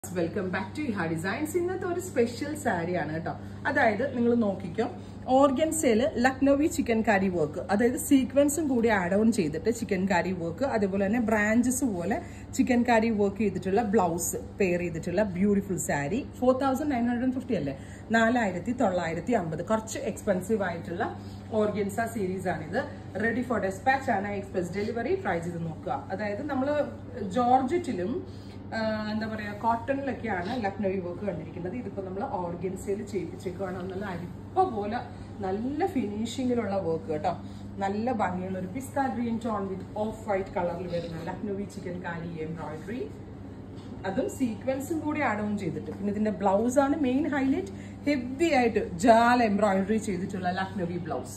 welcome back to Iha designs ഇന്നത്തെ ഒരു special സാരിയാണ് കേട്ടോ അതായത് നിങ്ങൾ നോക്കിക്കോ ഓർഗൻസേല് ലക്നോവി ചിക്കൻ കാരി വർക്ക് അതായത് സീക്വൻസും കൂടി ആഡ് ഓൺ ചെയ്തിട്ട് ചിക്കൻ കാരി വർക്ക് അതേപോലെ തന്നെ ബ്രാഞ്ചസ് പോലെ ചിക്കൻ കാരി വർക്ക് ചെയ്തിട്ടുള്ള ബ്ലൗസ് പെയർ ചെയ്തിട്ടുള്ള beautiful sari four thousand nine hundred fifty അല്ലേ നാലായിരത്തി തൊള്ളായിരത്തി അമ്പത് കുറച്ച് എക്സ്പെൻസീവ് ആയിട്ടുള്ള ഓർഗൻസ സീരീസ് ആണിത് റെഡി ഫോർ ഡെസ്പാച്ച് ആണ് എക്സ്പ്രസ് ഡെലിവറി ട്രൈ ചെയ്ത് നോക്കുക അതായത് നമ്മൾ ജോർജറ്റിലും ആഹ് എന്താ പറയാ കോട്ടണിലൊക്കെയാണ് ലക്നൗ വർക്ക് കണ്ടിരിക്കുന്നത് ഇതിപ്പോ നമ്മൾ ഓർഗൻസയിൽ ചെയ്യിപ്പിച്ചേക്കുവാണ് നല്ല അരിപ്പ പോലെ നല്ല ഫിനിഷിങ്ങിലുള്ള വർക്ക് കേട്ടോ നല്ല ഭംഗിയുള്ള ഒരു pista green tone with off white കളറിൽ വരുന്ന ലക്നോവി ചിക്കൻ കാരി എംബ്രോയിഡറി അതും സീക്വൻസും കൂടി ആഡ് ഓൺ ചെയ്തിട്ട് പിന്നെ ഇതിന്റെ ബ്ലൗസ് ആണ് മെയിൻ ഹൈലൈറ്റ് ഹെവി ആയിട്ട് ജാൽ എംബ്രോയിഡറി ചെയ്തിട്ടുള്ള ലക്നോവി ബ്ലൗസ്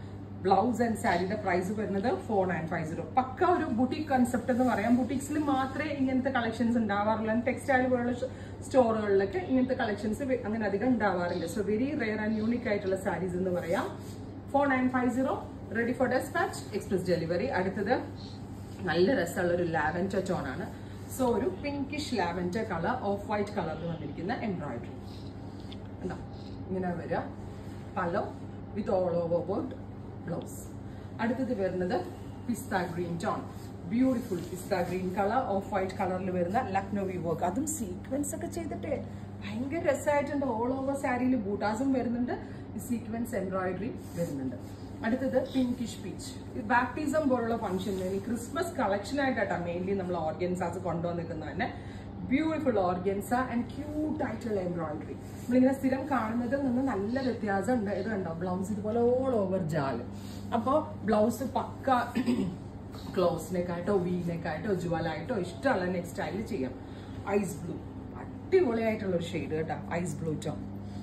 ബ്ലൗസ് ആൻഡ് സാരിയുടെ പ്രൈസ് വരുന്നത് four nine five zero pukka ഒരു ബുട്ടീക് കൺസെപ്റ്റ് എന്ന് പറയാം ബുട്ടീക്സിൽ മാത്രമേ ഇങ്ങനത്തെ കളക്ഷൻസ് ഉണ്ടാവാറുള്ളൂ ടെക്സ്റ്റൈൽ പോലുള്ള സ്റ്റോറുകളിലൊക്കെ ഇങ്ങനത്തെ കളക്ഷൻസ് അങ്ങനെ അധികം ഉണ്ടാവാറില്ല so very rare and unique ആയിട്ടുള്ള സാരീസ് എന്ന് പറയാം four nine five zero ready for despatch express delivery അടുത്തത് നല്ല രസമുള്ള ഒരു ലാവൻഡർ ടോൺ ആണ് സോ ഒരു pinkish lavender colour off white കളറിൽ വന്നിരിക്കുന്ന എംബ്രോയിഡറി എന്താ ഇങ്ങനെ വരിക pallu with all over work blouse അടുത്തത് വരുന്നത് pista green tone beautiful pista green colour off white കളറിൽ വരുന്ന ലക്നോവി വർക്ക് അതും സീക്വൻസ് ഒക്കെ ചെയ്തിട്ട് ഭയങ്കര രസമായിട്ടുണ്ട് ഓൾ ഓവർ സാരിയിൽ ബൂട്ടാസും വരുന്നുണ്ട് സീക്വൻസ് എംബ്രോയിഡറി വരുന്നുണ്ട് അടുത്തത് പിങ്കിഷ് പീച്ച് ബാപ്റ്റിസം പോലുള്ള ഫംഗ്ഷന് ക്രിസ്മസ് കളക്ഷൻ ആയിട്ടാണ് മെയിൻലി നമ്മൾ ഓർഗൻസാസ് കൊണ്ടുവന്നിരിക്കുന്നത് തന്നെ ബ്യൂട്ടിഫുൾ ഓർഗൻസ ആൻഡ് ക്യൂട്ട് ആയിട്ടുള്ള എംബ്രോയിഡറി നമ്മളിങ്ങനെ സ്ഥിരം കാണുന്നതിൽ നിന്ന് നല്ല വ്യത്യാസം ഉണ്ട് ഇത് കണ്ടോ ബ്ലൗസ് ഇതുപോലെ ഓൾ ഓവർ ജാല് അപ്പോൾ ബ്ലൗസ് പക്ക ക്ലോസിനെക്കായിട്ടോ വീനെക്കായിട്ടോ ജുവലായിട്ടോ ഇഷ്ടമുള്ള നെക്സ്റ്റ് സ്റ്റൈൽ ചെയ്യാം ഐസ് ബ്ലൂ അടിപൊളിയായിട്ടുള്ള ഒരു ഷെയ്ഡ് കേട്ടോ ice blue tone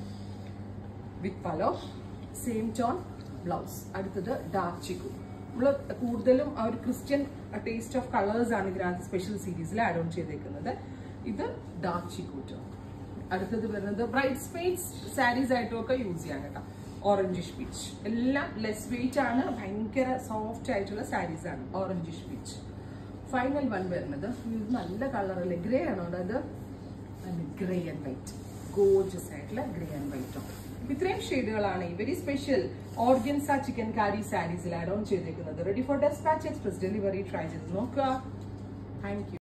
with pallu same tone blouse അടുത്തത് ഡാർക്ക് ചിക്കു നമ്മൾ കൂടുതലും ആ ഒരു ക്രിസ്ത്യൻ ടേസ്റ്റ് ഓഫ് കളേഴ്സ് ആണ് ഇതിനകത്ത് സ്പെഷ്യൽ സീരീസിൽ ആഡ് ഓൺ ചെയ്തേക്കുന്നത് ഇത് ഡാർക്ക് ചിക്കു ടോൺ അടുത്തത് വരുന്നത് ബ്രൈറ്റ് സ്പേസ് സാരീസ് ആയിട്ടും ഒക്കെ യൂസ് ചെയ്യാൻ കേട്ടോ ഓറഞ്ചിഷ് പീച്ച് എല്ലാം ലെസ് വെയിറ്റ് ആണ് ഭയങ്കര സോഫ്റ്റ് ആയിട്ടുള്ള സാരീസ് ആണ് ഓറഞ്ചിഷ് പീച്ച് ഫൈനൽ വൺ വരുന്നത് ഇത് നല്ല കളറല്ലേ ഗ്രേ ആണോ അത് ഗ്രേ ആൻഡ് വൈറ്റ് ഗോർജസ് ആയിട്ടുള്ള ഗ്രേ ആൻഡ് വൈറ്റ് ആണ് ഇത്രയും ഷെയ്ഡുകളാണ് ഈ very special organza chikankari സാരീസിൽ ആഡ് ഓൺ ചെയ്തേക്കുന്നത് ready for despatch express delivery try ചെയ്ത് നോക്കുക താങ്ക് യു